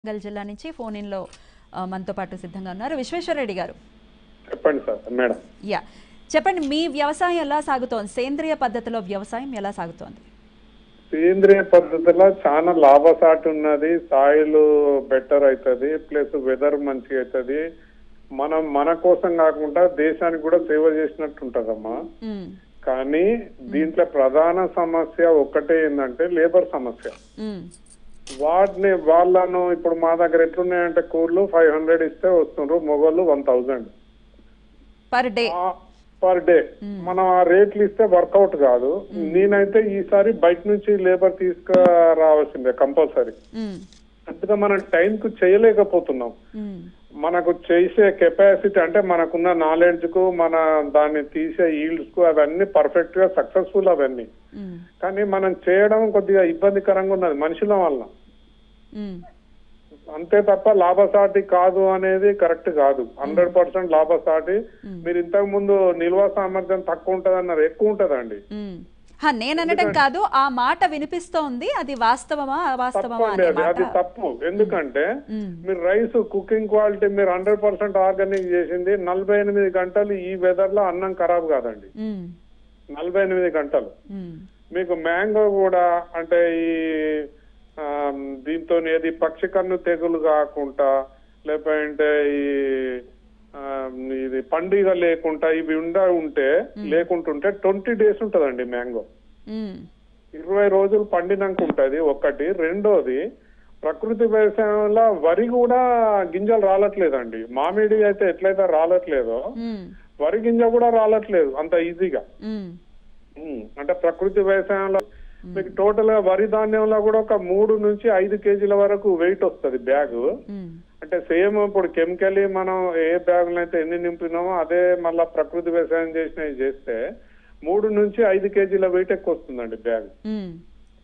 వరంగల్ జిల్లా నుంచి ఫోన్ ఇన్లో ఆ, మనతో పాటు సిద్ధంగా ఉన్నారు విశ్వేశ్వరరెడ్డి గారు చెప్పండి సార్ మేడం యా చెప్పండి మీ వ్యవసాయం ఎలా సాగుతోంది సేంద్రియ పద్ధతిలో వ్యవసాయం ఎలా సాగుతోంది సేంద్రియ పద్ధతిలో చాలా లాభసాటి ఉన్నది సాయిల్ బెటర్ అవుతుంది ప్లస్ వెదర్ మంచిగా అవుతుంది మనం మన కోసం కాకుండా దేశానికి కూడా సేవ చేసినట్టు ఉంటదమ్మా మ్మ్. కానీ దీంట్లో ప్రధాన సమస్య ఒక్కటే ఏంటంటే లేబర్ సమస్య మ్మ్. వాటిని వాళ్ళను ఇప్పుడు మా దగ్గర ఎట్లున్నాయంటే కూర్లు ఫైవ్ హండ్రెడ్ ఇస్తే వస్తుండ్రు మొగోళ్ళు one thousand per day per day మనం ఆ రేట్లు ఇస్తే వర్కౌట్ కాదు నేనైతే ఈసారి బయట నుంచి లేబర్ తీసుకురావాల్సిందే కంపల్సరీ మ్మ్. అందుకే మనం టైం కు చేయలేకపోతున్నాం మ్మ్. మనకు చేసే కెపాసిటీ అంటే మనకున్న నాలెడ్జ్ కు మన దాన్ని తీసే ఈల్డ్స్ కు అవన్నీ పర్ఫెక్ట్ గా సక్సెస్ఫుల్ అవన్నీ మ్మ్. కానీ మనం చేయడం కొద్దిగా ఇబ్బందికరంగా ఉన్నది మనుషుల వల్ల మ్మ్. అంతే తప్ప లాభసాటి కాదు అనేది కరెక్ట్ కాదు హండ్రెడ్ పర్సెంట్ లాభసాటి మీరు ఇంతకు ముందు నిల్వ సామర్థ్యం తక్కువ ఉంటది అన్నారు ఎక్కువ ఉంటదండి మ్మ్. హా, నేననడం కాదు ఆ మాట వినిపిస్తోంది అది వాస్తవమా అవాస్తవమా తప్పండి అనే అది మాట అది తప్పు ఎందుకంటే మ్మ్. మీరు రైస్ కుకింగ్ క్వాలిటీ మీరు హండ్రెడ్ పర్సెంట్ ఆర్గానిక్ చేసింది నలభై ఎనిమిది గంటలు ఈ వెదర్ లో అన్నం ఖరాబ్ కాదండి మ్మ్. నలభై ఎనిమిది గంటలు మ్మ్. మీకు మ్యాంగో కూడా అంటే ఈ ఆ, దీంతో ఏది పక్షి కన్ను తెగులు కాకుండా లేకపోతే ఈ ఆ, ఇది పండుగ లేకుండా ఇవి ఉండ ఉంటే లేకుంటుంటే ట్వంటీ డేస్ ఉంటదండి మ్యాంగో మ్మ్. ఇరవై రోజులు పండినాక ఉంటది ఒకటి రెండోది ప్రకృతి వ్యవసాయంలో వరి కూడా గింజలు రాలట్లేదండి మామిడి అయితే ఎట్లయితే రాలట్లేదో మ్మ్. వరి గింజ కూడా రాలట్లేదు అంత ఈజీగా మ్మ్. ఉమ్, అంటే ప్రకృతి వ్యవసాయంలో మీకు టోటల్ గా వరి ధాన్యంలో కూడా ఒక మూడు నుంచి ఐదు కేజీల వరకు వెయిట్ వస్తుంది బ్యాగ్ మ్మ్. అంటే సేమ్ ఇప్పుడు కెమికల్ మనం ఏ బ్యాగులు అయితే ఎన్ని నింపినామో అదే మళ్ళా ప్రకృతి వ్యవసాయం చేసినవి చేస్తే మూడు నుంచి ఐదు కేజీల వెయిట్ ఎక్కువ వస్తుందండి బ్యాగ్ మ్మ్.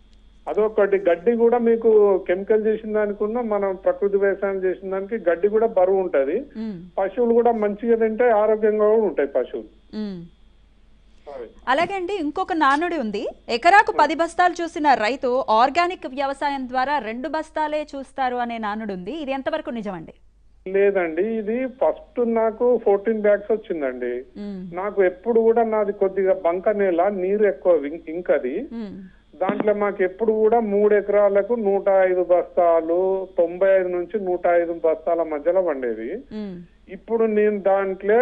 అదొకటి గడ్డి కూడా మీకు కెమికల్ చేసిన దానికున్న మనం ప్రకృతి వ్యవసాయం చేసిన దానికి గడ్డి కూడా బరువు ఉంటది మ్మ్. పశువులు కూడా మంచిగా తింటే ఆరోగ్యంగా కూడా ఉంటాయి పశువులు మ్మ్. అవి. అలాగే అండి ఇంకొక నానుడి ఉంది ఎకరాకు పది బస్తాలు చూసిన రైతు ఆర్గానిక్ వ్యవసాయం ద్వారా రెండు బస్తాలే చూస్తారు అనే నానుడు ఉంది ఇది ఎంతవరకు నిజమండి లేదండి ఇది ఫస్ట్ నాకు ఫోర్టీన్ బ్యాగ్స్ వచ్చిందండి మ్మ్. నాకు ఎప్పుడు కూడా నాది కొద్దిగా బంక నేల నీరు ఎక్కువ ఇం- ఇంకది మ్మ్. దాంట్లో మాకు ఎప్పుడు కూడా మూడు ఎకరాలకు నూట ఐదు బస్తాలు తొంభై ఐదు నుంచి నూట ఐదు బస్తాల మధ్యలో పండేది మ్మ్. ఇప్పుడు ఇప్పుడు నేను దాంట్లో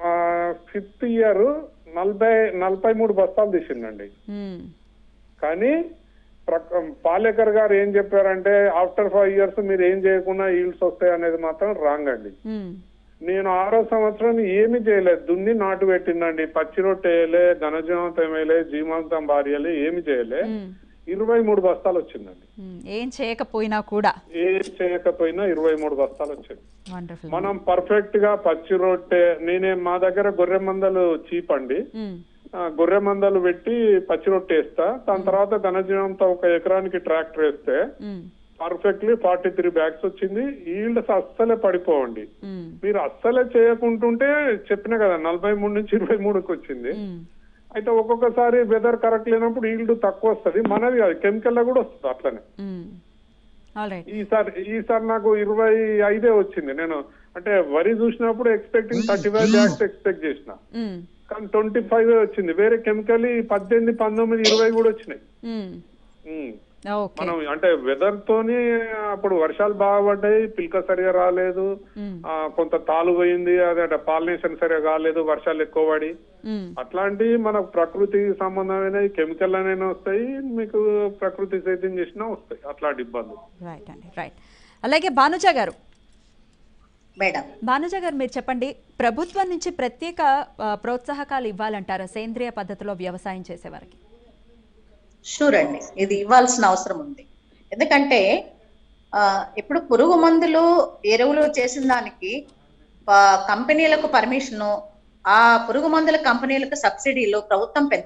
ఫిఫ్త్ ఇయర్ నలభై నలభై మూడు బస్తాలు తీసిందండి మ్మ్. కానీ ప్రక- పాలేకర్ గారు ఏం చెప్పారంటే ఆఫ్టర్ ఫైవ్ ఇయర్స్ మీరు ఏం చేయకుండా ఈల్డ్స్ వస్తాయి అనేది మాత్రం రాంగ్ అండి మ్మ్. నేను ఆరో సంవత్సరం ఏమి చేయలేదు దున్ని నాటు పెట్టిందండి పచ్చి రొట్టె వేయలే ఘనజీవంతం వేయలే జీవంతం భార్యలే ఏమి చేయలే మ్మ్. ఇరవై మూడు బస్తాలు వచ్చిందండి మ్మ్. ఏం చేయకపోయినా కూడా ఏం చేయకపోయినా ఇరవై మూడు బస్తాలు వచ్చింది వండర్ఫుల్ మనం పర్ఫెక్ట్ గా పచ్చి రొట్టె నేనే మా దగ్గర గొర్రె మందలు చీప్ అండి ఆ, గొర్రె మందలు పెట్టి పచ్చి రొట్టె వేస్తా దాని తర్వాత ఘనజీవంతో ఒక ఎకరానికి ట్రాక్టర్ వేస్తే పర్ఫెక్ట్లీ ఫార్టీ త్రీ బ్యాగ్స్ వచ్చింది ఈల్డ్స్ అస్సలే పడిపోవండి మీరు అస్సలే చేయకుంటుంటే చెప్పిన కదా నలభై మూడు నుంచి ఇరవై మూడుకి వచ్చింది అయితే ఒక్కొక్కసారి వెదర్ కరెక్ట్ లేనప్పుడు ఈల్డ్ తక్కువ వస్తది మనది కాదు కెమికల్ లో కూడా వస్తుంది అట్లనే ఆల్ రైట్ ఈసారి ఈసారి నాకు ఇరవై ఐదే వచ్చింది నేను అంటే వరి చూసినప్పుడు expecting thirty five bags expect చేసిన కానీ ట్వంటీ ఫైవ్ వచ్చింది వేరే కెమికల్ పద్దెనిమిది పంతొమ్మిది ఇరవై కూడా వచ్చినాయి ఉమ్. ఓకే మనం అంటే వెదర్ తోని అప్పుడు వర్షాలు బాగా పడ్డాయి పిల్క సరిగా రాలేదు ఆ, కొంత తాలు పోయింది అదే పాలినేషన్ సరిగా కాలేదు వర్షాలు ఎక్కువ పడి అట్లాంటి మన ప్రకృతికి సంబంధమైన కెమికల్ అనేవి వస్తాయి మీకు ప్రకృతి సేద్యం చేసినా వస్తాయి అట్లాంటి ఇబ్బందులు రైట్ అండి రైట్ అలాగే భానుజ గారు మేడం భానుజ గారు మీరు చెప్పండి ప్రభుత్వం నుంచి ప్రత్యేక ఆ, ప్రోత్సాహకాలు ఇవ్వాలంటారా సేంద్రియ పద్ధతిలో వ్యవసాయం చేసేవారికి షూర్ అండి ఇది ఇవ్వాల్సిన అవసరం ఉంది ఎందుకంటే ఆ, ఇప్పుడు పురుగు మందులు ఎరువులు చేసిన దానికి ఆ, కంపెనీలకు పర్మిషను ఆ పురుగు మందుల కంపెనీలకు సబ్సిడీలు ప్రభుత్వం పెద్ద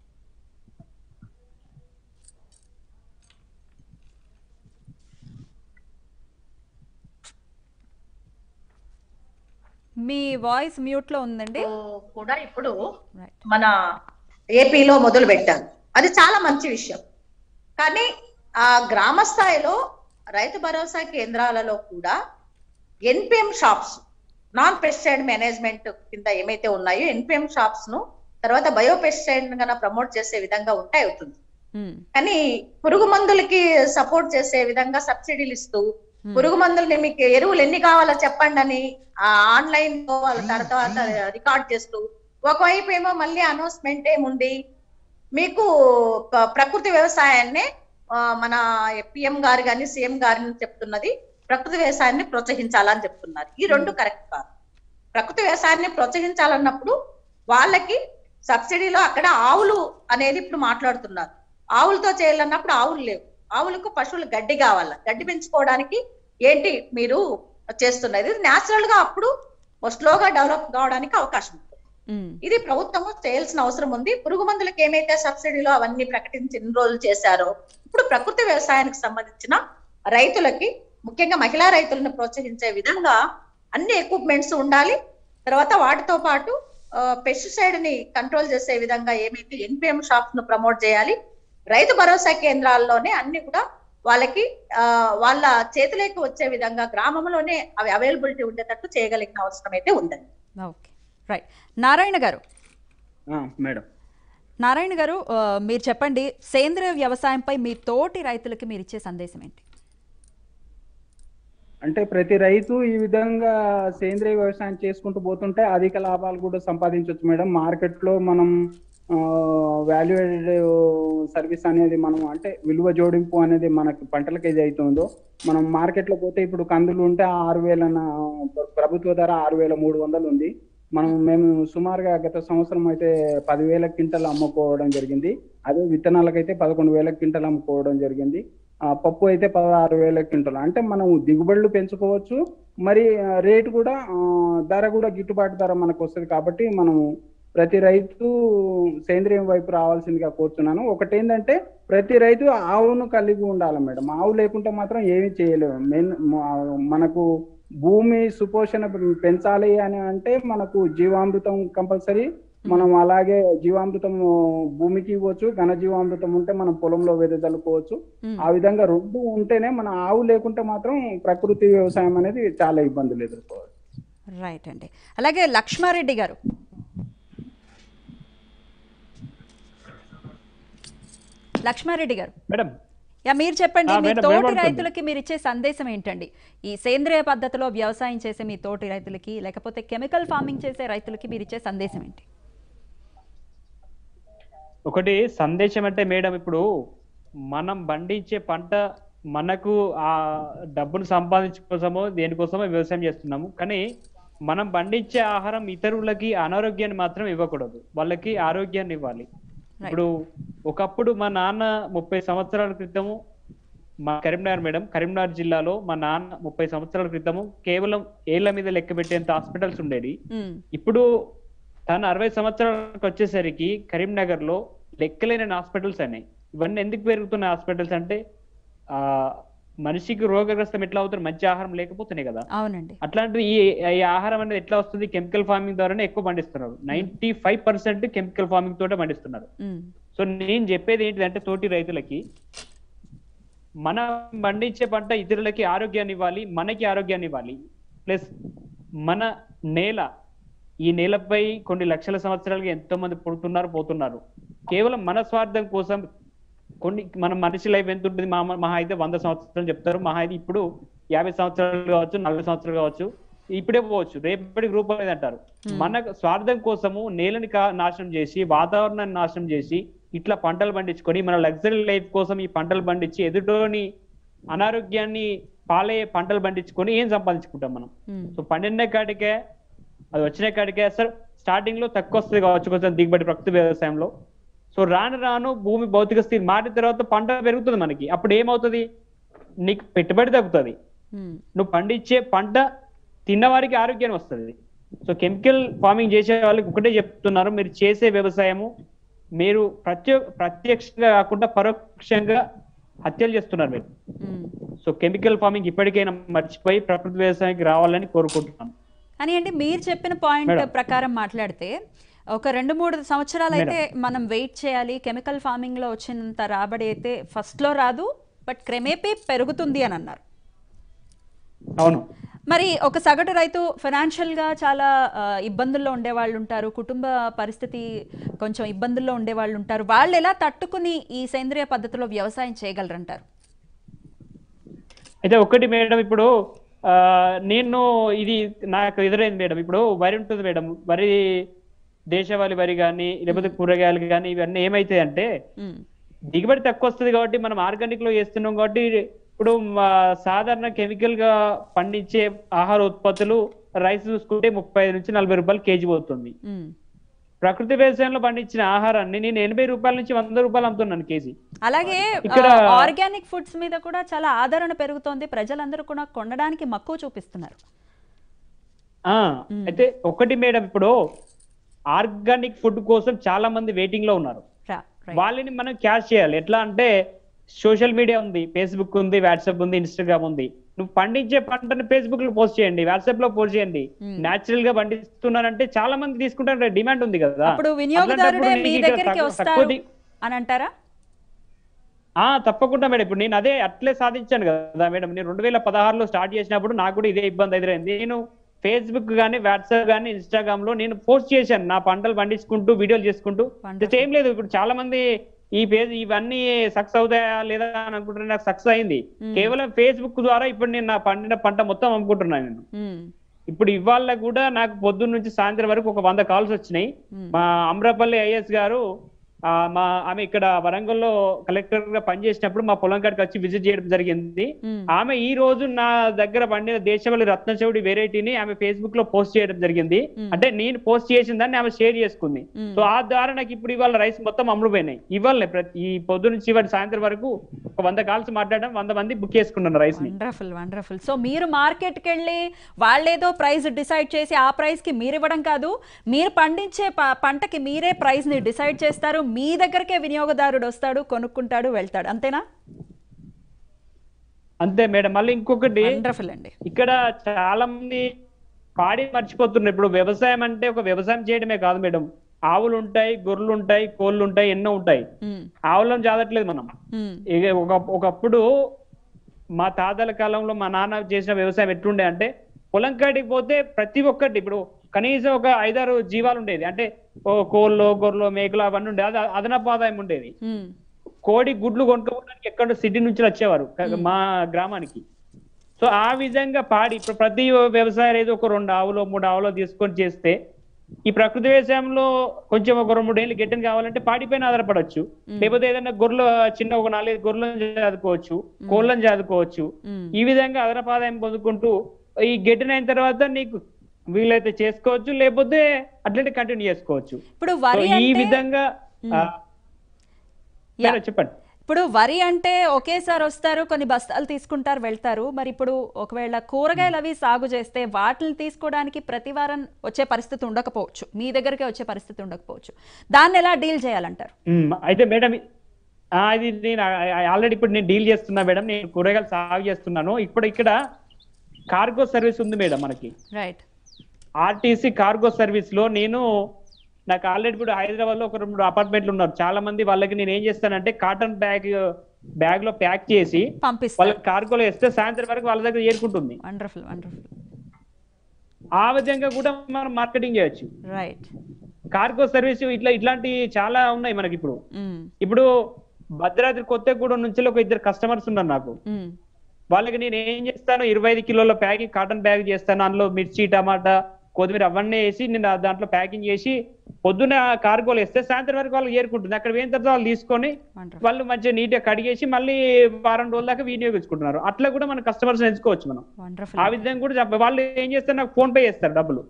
మీ వాయిస్ మ్యూట్ లో ఉందండి కూడా ఇప్పుడు రైట్ మన ఏపీలో మొదలు పెట్టారు అది చాలా మంచి విషయం కానీ ఆ గ్రామ స్థాయిలో రైతు భరోసా కేంద్రాలలో కూడా NPM shops non pesticide management కింద ఏమైతే ఉన్నాయో ఎన్పిఎం షాప్స్ ను తర్వాత బయో పెస్టిసైడ్ కన్నా ప్రమోట్ చేసే విధంగా ఉంటే అవుతుంది ఉమ్, కానీ పురుగు మందులకి సపోర్ట్ చేసే విధంగా సబ్సిడీలు ఇస్తూ పురుగు మందులని మీకు ఎరువులు ఎన్ని కావాలో చెప్పండి అని ఆన్లైన్ లో వాళ్ళ తర్వాత రికార్డ్ చేస్తూ ఒకవైపు ఏమో మళ్ళీ అనౌన్స్మెంట్ ఏముంది మీకు ప- ప్రకృతి వ్యవసాయాన్ని ఆ, మన పిఎం గారు కానీ సీఎం గారిని చెప్తున్నది ప్రకృతి వ్యవసాయాన్ని ప్రోత్సహించాలని చెప్తున్నారు ఈ రెండు కరెక్ట్ కాదు ప్రకృతి వ్యవసాయాన్ని ప్రోత్సహించాలన్నప్పుడు వాళ్ళకి సబ్సిడీలో అక్కడ ఆవులు అనేది ఇప్పుడు మాట్లాడుతున్నారు ఆవులతో చేయాలన్నప్పుడు ఆవులు లేవు ఆవులకు పశువులు గడ్డి కావాల గడ్డి పెంచుకోవడానికి ఏంటి మీరు చేస్తున్నది ఇది న్యాచురల్ గా అప్పుడు స్లోగా డెవలప్ కావడానికి అవకాశం ఉంది ఉమ్, ఇది ప్రభుత్వం చేయాల్సిన అవసరం ఉంది పురుగు మందులకు ఏమైతే సబ్సిడీలో అవన్నీ ప్రకటించి ఎన్ని రోజులు చేశారో ఇప్పుడు ప్రకృతి వ్యవసాయానికి సంబంధించిన రైతులకి ముఖ్యంగా మహిళా రైతులను ప్రోత్సహించే విధంగా అన్ని ఎక్విప్మెంట్స్ ఉండాలి తర్వాత వాటితో పాటు పెస్టిసైడ్ ని కంట్రోల్ చేసే విధంగా ఏమైతే ఎన్పిఎం షాప్స్ ను ప్రమోట్ చేయాలి రైతు భరోసా కేంద్రాల్లోనే అన్ని కూడా వాళ్ళకి ఆ, వాళ్ళ చేతిలోకి వచ్చే విధంగా గ్రామంలోనే అవి అవైలబిలిటీ ఉండేటట్టు చేయగలిగిన అవసరం అయితే ఉందండి ఓకే రైట్ నారాయణ గారు ఆ, మేడం నారాయణ గారు ఆ, మీరు చెప్పండి సేంద్రియ వ్యవసాయంపై మీ తోటి రైతులకి మీరు ఇచ్చే సందేశం ఏంటి అంటే ప్రతి రైతు ఈ విధంగా సేంద్రియ వ్యవసాయం చేసుకుంటూ పోతుంటే అధిక లాభాలు కూడా సంపాదించవచ్చు మేడం మార్కెట్లో మనం వాల్యుయేటెడ్ సర్వీస్ అనేది మనం అంటే విలువ జోడింపు అనేది మనకి పంటలకు ఏది అవుతుందో మనం మార్కెట్లో పోతే ఇప్పుడు కందులు ఉంటే ఆరు వేల ప్రభుత్వ ధర ఆరు వేల మూడు వందలు ఉంది మనం మేము సుమారుగా గత సంవత్సరం అయితే పదివేల క్వింటల్ అమ్ముకోవడం జరిగింది అదే విత్తనాలకైతే పదకొండు వేల క్వింటల్ అమ్ముకోవడం జరిగింది ఆ, పప్పు అయితే పదహారు వేల క్వింటల్ అంటే మనం దిగుబడులు పెంచుకోవచ్చు మరి ఆ, రేటు కూడా ఆ, ధర కూడా గిట్టుబాటు ధర మనకు వస్తుంది కాబట్టి మనం ప్రతి రైతు సేంద్రియం వైపు రావాల్సిందిగా కోరుతున్నాను ఒకటి ఏంటంటే ప్రతి రైతు ఆవును కలిగి ఉండాలి మేడం ఆవు లేకుంటే మాత్రం ఏమీ చేయలేము మెయిన్ మనకు భూమి సుపోషణ పెంచాలి అని అంటే మనకు జీవామృతం కంపల్సరీ మనం అలాగే జీవామృతం భూమికి ఇవ్వచ్చు ఘన జీవామృతం ఉంటే మనం పొలంలో వెదజల్లుకోవచ్చు మ్మ్. ఆ విధంగా రెండు ఉంటేనే మన ఆవు లేకుంటే మాత్రం ప్రకృతి వ్యవసాయం అనేది చాలా ఇబ్బందులు ఎదుర్కోవాలి రైట్ అండి అలాగే లక్ష్మారెడ్డి గారు లక్ష్మారెడ్డి గారు మేడం యా మీరు చెప్పండి ఆ, మీ మేడం, తోటి వినపడుతుంది. రైతులకి మీరు ఇచ్చే సందేశం ఏంటండి ఈ సేంద్రియ పద్ధతిలో వ్యవసాయం చేసే మీ తోటి రైతులకి లేకపోతే కెమికల్ ఫార్మింగ్ చేసే రైతులకి మీరు ఇచ్చే సందేశం ఏంటి ఒకటి సందేశం అంటే మేడం ఇప్పుడు మనం పండించే పంట మనకు ఆ డబ్బును సంపాదించే కోసమో దేనికోసమో వ్యవసాయం చేస్తున్నాము కానీ మనం పండించే ఆహారం ఇతరులకి అనారోగ్యాన్ని మాత్రం ఇవ్వకూడదు వాళ్ళకి ఆరోగ్యాన్ని ఇవ్వాలి ఇప్పుడు ఒకప్పుడు మా నాన్న ముప్పై సంవత్సరాల క్రితము మా కరీంనగర్ మేడం కరీంనగర్ జిల్లాలో మా నాన్న ముప్పై సంవత్సరాల క్రితము కేవలం ఏళ్ల మీద లెక్క పెట్టేంత హాస్పిటల్స్ ఉండేవి మ్మ్. ఇప్పుడు తను అరవై సంవత్సరాలకు వచ్చేసరికి కరీంనగర్ లో లెక్కలేని హాస్పిటల్స్ అయినాయి ఇవన్నీ ఎందుకు పెరుగుతున్నాయి హాస్పిటల్స్ అంటే ఆ మనిషికి రోగగ్రస్తం ఎట్లా అవుతారు మంచి ఆహారం లేకపోతున్నాయి కదా అవునండి అట్లాంటిది ఈ ఈ ఆహారం అనేది ఎట్లా వస్తుంది కెమికల్ ఫార్మింగ్ ద్వారానే ఎక్కువ పండిస్తున్నారు ninety five percent chemical farming తోటే పండిస్తున్నారు మ్మ్. సో నేను చెప్పేది ఏంటిదంటే తోటి రైతులకి మనం పండించే పంట ఇతరులకి ఆరోగ్యాన్ని ఇవ్వాలి మనకి ఆరోగ్యాన్ని ఇవ్వాలి ప్లస్ మన నేల ఈ నేలపై కొన్ని లక్షల సంవత్సరాలుగా ఎంతో మంది పుడుతున్నారు పోతున్నారు కేవలం మన స్వార్థం కోసం కొన్ని మన మనిషి లైఫ్ ఎంత ఉంటుంది మా మహా అయితే వంద సంవత్సరాలు చెప్తారు మహా అయితే ఇప్పుడు యాభై సంవత్సరాలు కావచ్చు నలభై సంవత్సరాలు కావచ్చు ఇప్పుడే పోవచ్చు రేపటికి రూపం అనేది అంటారు మన స్వార్థం కోసము నేలని కా- నాశనం చేసి వాతావరణాన్ని నాశనం చేసి ఇట్లా పంటలు పండించుకొని మన లగ్జరీ లైఫ్ కోసం ఈ పంటలు పండించి ఎదుటోని అనారోగ్యాన్ని పాలే పంటలు పండించుకొని ఏం సంపాదించుకుంటాం మనం మ్మ్. సో పండిన కాడికే అది వచ్చిన కాడికే సార్ స్టార్టింగ్ లో తక్కువ వస్తుంది కావచ్చు కొంచెం దిగుబడి ప్రకృతి వ్యవసాయంలో సో రాను రాను భూమి భౌతిక స్థితి మారిన తర్వాత పంట పెరుగుతుంది మనకి అప్పుడు ఏమవుతుంది నీకు పెట్టుబడి తగ్గుతుంది మ్మ్. నువ్వు పండించే పంట తిన్నవారికి ఆరోగ్యం వస్తుంది సో కెమికల్ ఫార్మింగ్ చేసే వాళ్ళకి ఒకటే చెప్తున్నారు మీరు చేసే వ్యవసాయము మీరు ప్రత్య ప్రత్యక్షంగా కాకుండా పరోక్షంగా హత్యలు చేస్తున్నారు మీరు మ్మ్. సో కెమికల్ ఫార్మింగ్ ఇప్పటికైనా మర్చిపోయి ప్రకృతి వ్యవసాయానికి రావాలని కోరుకుంటున్నాను కానీ అంటే మీరు చెప్పిన పాయింట్ మేడం. ప్రకారం మాట్లాడితే ఒక రెండు మూడు సంవత్సరాలు అయితే మనం వెయిట్ చేయాలి కెమికల్ ఫార్మింగ్ లో వచ్చినంత రాబడి అయితే ఫస్ట్ లో రాదు బట్ క్రమేపీ పెరుగుతుంది అని అన్నారు అవును మరి ఒక సగటు రైతు ఫైనాన్షియల్గా చాలా ఆ, ఇబ్బందుల్లో ఉండేవాళ్ళు ఉంటారు కుటుంబ పరిస్థితి కొంచెం ఇబ్బందుల్లో ఉండేవాళ్ళు ఉంటారు వాళ్ళు ఎలా తట్టుకుని ఈ సేంద్రియ పద్ధతిలో వ్యవసాయం చేయగలరంటారు అయితే ఒకటి మేడం ఇప్పుడు ఆ, నేను ఇది నాకు ఎదురైంది మేడం ఇప్పుడు వరి ఉంటుంది మేడం వరి దేశవాళి వరి కానీ లేకపోతే కూరగాయలు కానీ ఇవన్నీ ఏమైతాయి అంటే ఉమ్, దిగుబడి తక్కువ వస్తుంది కాబట్టి మనం ఆర్గానిక్ లో చేస్తున్నాం కాబట్టి ఇప్పుడు మా సాధారణ కెమికల్ గా పండించే ఆహార ఉత్పత్తులు రైస్ చూసుకుంటే ముప్పై ఐదు నుంచి నలభై రూపాయలు కేజీ పోతుంది ఉమ్. ప్రకృతి వ్యవసాయంలో పండించిన ఆహారాన్ని నేను ఎనభై రూపాయల నుంచి వంద రూపాయలు అమ్ముతున్నాను కేజీ అలాగే ఇక్కడ- ఆర్గానిక్ ఫుడ్స్ మీద కూడా చాలా ఆదరణ పెరుగుతోంది ప్రజలందరూ కూడా కొనడానికి మక్కువ చూపిస్తున్నారు ఆ అయితే ఒకటి మేడం ఇప్పుడు ఆర్గానిక్ ఫుడ్ కోసం చాలా మంది వెయిటింగ్ లో ఉన్నారు రా, రైట్. వాళ్ళని మనం క్యాష్ చేయాలి ఎట్లా అంటే సోషల్ మీడియా ఉంది ఫేస్బుక్ ఉంది వాట్సాప్ ఉంది ఇన్స్టాగ్రామ్ ఉంది నువ్వు పండించే పంటని ఫేస్బుక్ లో పోస్ట్ చేయండి వాట్సాప్ లో పోస్ట్ చేయండి న్యాచురల్ గా పండిస్తున్నారంటే చాలా మంది తీసుకుంటారు డిమాండ్ ఉంది కదా అప్పుడు వినియోగదారుడే అట్లాంటప్పుడు మీ నీకు ఇక్కడ దగ్గరికి తక్కువ- వస్తారు తక్కువ ది- అని అంటారా ఆ తప్పకుండా మేడం ఇప్పుడు నేను అదే అట్లే సాధించాను కదా మేడం నేను రెండు వేల పదహారులో స్టార్ట్ చేసినప్పుడు నాకు కూడా ఇదే ఇబ్బంది ఎదురైంది నేను ఫేస్బుక్ గానీ వాట్సాప్ గానీ ఇన్స్టాగ్రామ్ లో నేను పోస్ట్ చేశాను నా పంటలు పండించుకుంటూ వీడియోలు చేసుకుంటూ Wonderful. ఏం లేదు ఇప్పుడు చాలా మంది ఈ పేజ్ ఇవన్నీ సక్సెస్ అవుతాయా లేదా అని అనుకుంటున్నా నాకు సక్సెస్ అయింది కేవలం ఫేస్బుక్ ద్వారా ఇప్పుడు నేను నా పండిన పంట మొత్తం అమ్ముకుంటున్నాను నేను ఉమ్, ఇప్పుడు ఇవాళ కూడా నాకు పొద్దున్న నుంచి సాయంత్రం వరకు ఒక వంద కాల్స్ వచ్చినాయి మా అమ్రపల్లి ఐఎస్ గారు ఆ, మా ఆమె ఇక్కడ వరంగల్లో కలెక్టర్ గా పనిచేసినప్పుడు మా పొలం కాడికి వచ్చి విజిట్ చేయడం జరిగింది ఉమ్. ఆమె ఈ రోజు నా దగ్గర పండిన దేశవాళి రత్నచౌడి వెరైటీని ఆమె ఫేస్బుక్ లో పోస్ట్ చేయడం జరిగింది అంటే నేను పోస్ట్ చేసిన దాన్ని ఆమె షేర్ చేసుకుంది సో ఆ ద్వారా నాకు ఇప్పుడు ఇవాళ రైస్ మొత్తం అమ్ముడుపోయినాయి ఇవాళ ప్రతి ఈ పొద్దు నుంచి ఇవాళ సాయంత్రం వరకు ఒక వంద కాల్స్ మాట్లాడడం వంద మంది బుక్ చేసుకున్నారు రైస్ ని వండర్ఫుల్ వండర్ఫుల్ సో మీరు మార్కెట్కి వెళ్ళి వాళ్ళేదో ప్రైస్ డిసైడ్ చేసి ఆ ప్రైస్కి మీరు ఇవ్వడం కాదు మీరు పండించే ప- పంటకి మీరే ప్రైస్ని డిసైడ్ చేస్తారు మీ దగ్గరకే వినియోగదారుడు వస్తాడు కొనుక్కుంటాడు వెళ్తాడు అంతేనా అంతే మేడం మళ్ళీ ఇంకొకటి వండర్ఫుల్ అండి ఇక్కడ చాలా మంది పాడి మర్చిపోతున్నారు ఇప్పుడు వ్యవసాయం అంటే ఒక వ్యవసాయం చేయడమే కాదు మేడం ఆవులు ఉంటాయి గొర్రెలు ఉంటాయి కోళ్ళు ఉంటాయి ఎన్నో ఉంటాయి ఉమ్, ఆవులను చాదట్లేదు మనం ఉమ్, ఇక ఒక ఒకప్పుడు మా తాతల కాలంలో మా నాన్న చేసిన వ్యవసాయం ఎట్లుండే అంటే పొలం కాడికి పోతే ప్రతి ఒక్కటి ఇప్పుడు కనీసం ఒక ఐదారు జీవాలు ఉండేది అంటే ఓ కోళ్ళు గొర్రెలు మేకలు అవన్నీ ఉండేది అది అదనపు ఆదాయం ఉండేది ఉమ్, కోడి గుడ్లు కొనుక్కోవడానికి ఎక్కడ సిటీ నుంచి వచ్చేవారు క- మా గ్రామానికి సో ఆ విధంగా పాడి ఇప్పుడు ప్రతి వ్యవసాయం ఏదో ఒక రెండు ఆవులు మూడు ఆవులు తీసుకొని చేస్తే ఈ ప్రకృతి వ్యవసాయంలో కొంచెం ఒక రెండు మూడు ఏళ్ళు గెట్టని కావాలంటే పాడిపైన ఆధారపడవచ్చు లేకపోతే ఏదైనా గొర్రెలు చిన్న ఒక నాలుగైదు గొర్రెలను చదువుకోవచ్చు కోళ్ళని చదువుకోవచ్చు ఉమ్. ఈ విధంగా అదనపు ఆదాయం పొందుకుంటూ ఈ గెట్టిన అయిన తర్వాత నీకు వీలైతే చేసుకోవచ్చు లేకపోతే అట్లనే కంటిన్యూ చేసుకోవచ్చు ఇప్పుడు సో వరి ఈ అంటే విధంగా ఆ, యా. మేడం చెప్పండి ఇప్పుడు వరి అంటే ఒకేసారి వస్తారు కొన్ని బస్తాలు తీసుకుంటారు వెళ్తారు మరి ఇప్పుడు ఒకవేళ కూరగాయలు అవి సాగు చేస్తే వాటిని తీసుకోవడానికి ప్రతి వారం వచ్చే పరిస్థితి ఉండకపోవచ్చు మీ దగ్గరికి వచ్చే పరిస్థితి ఉండకపోవచ్చు దాన్ని ఎలా డీల్ చేయాలంటారు మ్మ్. అయితే మేడం ఆ, ఇది నేను ఆల్రెడీ ఇప్పుడు నేను డీల్ చేస్తున్నా మేడం నేను కూరగాయలు సాగు చేస్తున్నాను ఇప్పుడు ఇక్కడ కార్గో సర్వీస్ ఉంది మేడం మనకి రైట్ ఆర్టీసీ కార్గో సర్వీస్ లో నేను నాకు ఆల్రెడీ ఇప్పుడు హైదరాబాద్ లో ఒక రెండు అపార్ట్మెంట్లు ఉన్నారు చాలా మంది వాళ్ళకి నేను ఏం చేస్తానంటే కాటన్ బ్యాగ్ బ్యాగ్ లో ప్యాక్ చేసి పంపిస్తారు వాళ్ళకి కార్గోలో వేస్తే సాయంత్రం వరకు వాళ్ళ దగ్గర చేరుకుంటుంది వండర్ఫుల్ వండర్ఫుల్ ఆ విధంగా కూడా మనం మార్కెటింగ్ చేయొచ్చు రైట్ కార్గో సర్వీస్ ఇట్లా ఇట్లాంటి చాలా ఉన్నాయి మనకి ఇప్పుడు ఇప్పుడు భద్రాద్రి కొత్తగూడెం నుంచి ఒక ఇద్దరు కస్టమర్స్ ఉన్నారు నాకు వాళ్ళకి నేను ఏం చేస్తాను ఇరవై ఐదు కిలోల ప్యాకింగ్ కాటన్ బ్యాగ్ చేస్తాను అందులో మిర్చి టమాటా కొత్తిమీర అవన్నీ వేసి నేను ఆ దాంట్లో ప్యాకింగ్ చేసి పొద్దున్న కార్గోలు వేస్తే సాయంత్రం వరకు వాళ్ళు ఏరుకుంటుంది అక్కడ పోయిన తర్వాత వాళ్ళు తీసుకొని వండర్ఫుల్ వాళ్ళు మంచిగా నీట్ గా కడిగేసి మళ్ళీ వారం రోజుల దాకా వినియోగించుకుంటున్నారు అట్లా కూడా మన కస్టమర్స్ ఎంచుకోవచ్చు మనం వండర్ఫుల్ ఆ విధంగా కూడా చెప్ప- వాళ్ళు ఏం చేస్తారు నాకు ఫోన్ పే చేస్తారు డబ్బులు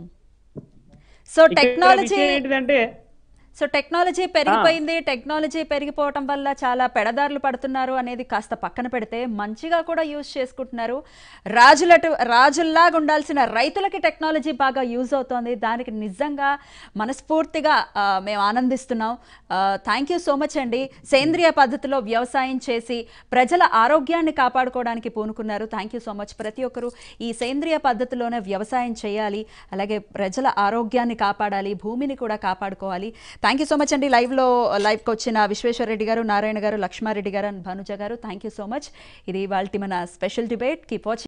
సో ఇక్కడ టెక్నాలజీ విషయం ఏంటిదంటే సో టెక్నాలజీ పెరిగిపోయింది టెక్నాలజీ పెరిగిపోవటం వల్ల చాలా పెడదారులు పడుతున్నారు అనేది కాస్త పక్కన పెడితే మంచిగా కూడా యూజ్ చేసుకుంటున్నారు రాజులటు రాజుల్లాగా ఉండాల్సిన రైతులకి టెక్నాలజీ బాగా యూజ్ అవుతోంది దానికి నిజంగా మనస్ఫూర్తిగా ఆ, మేము ఆనందిస్తున్నాం థ్యాంక్ యూ సో మచ్ అండి సేంద్రియ పద్ధతిలో వ్యవసాయం చేసి ప్రజల ఆరోగ్యాన్ని కాపాడుకోవడానికి పూనుకున్నారు థ్యాంక్ యూ సో మచ్ ప్రతి ఒక్కరూ ఈ సేంద్రియ పద్ధతిలోనే వ్యవసాయం చేయాలి అలాగే ప్రజల ఆరోగ్యాన్ని కాపాడాలి భూమిని కూడా కాపాడుకోవాలి థ్యాంక్ యూ సో మచ్ అండి లైవ్లో లైవ్కి వచ్చిన విశ్వేశ్వర రెడ్డి గారు నారాయణ గారు లక్ష్మారెడ్డి గారు అండ్ భానుజ గారు థ్యాంక్ యూ సో మచ్ ఇది వాళ్ళ మన స్పెషల్ డిబేట్ కీప్ వాచింగ్